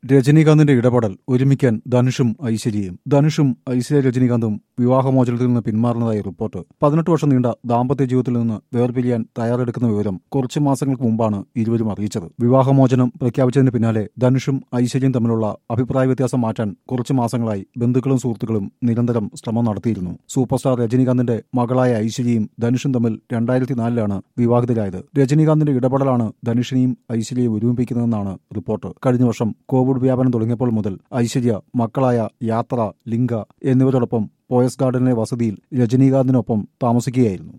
രജനീകാന്തിന്റെ ഇടപെടൽ ഒരുമിക്കാൻ ധനുഷും ഐശ്വര്യയും ധനുഷും ഐശ്വര്യ രജനീകാന്തും വിവാഹമോചനത്തിൽ നിന്ന് പിന്മാറുന്നതായി റിപ്പോർട്ട് പതിനെട്ട് വർഷം നീണ്ട ദാമ്പത്യ ജീവിതത്തിൽ നിന്ന് വേർപിരിയാൻ തയ്യാറെടുക്കുന്ന വിവരം കുറച്ച് മാസങ്ങൾക്ക് മുമ്പാണ് ഇരുവരും അറിയിച്ചത് വിവാഹമോചനം പ്രഖ്യാപിച്ചതിന് പിന്നാലെ ധനുഷും ഐശ്വര്യയും തമ്മിലുള്ള അഭിപ്രായ വ്യത്യാസം മാറ്റാൻ കുറച്ച് മാസങ്ങളായി ബന്ധുക്കളും സുഹൃത്തുക്കളും നിരന്തരം ശ്രമം നടത്തിയിരുന്നു സൂപ്പർ സ്റ്റാർ രജനീകാന്തിന്റെ മകളായ ഐശ്വര്യയും ധനുഷും തമ്മിൽ രണ്ടായിരത്തി നാലിലാണ് വിവാഹിതരായത് രജനീകാന്തിന്റെ ഇടപെടലാണ് ധനുഷിനെയും ഐശ്വര്യയും ഒരുമിപ്പിക്കുന്നതെന്നാണ് റിപ്പോർട്ട് കഴിഞ്ഞ വർഷം കോവിഡ് വ്യാപനം തുടങ്ങിയപ്പോൾ മുതൽ ഐശ്വര്യ മക്കളായ യാത്ര ലിംഗ എന്നിവരോടൊപ്പം പോയസ് ഗാർഡനിലെ വസതിയിൽ രജനീകാന്തിനൊപ്പം താമസിക്കുകയായിരുന്നു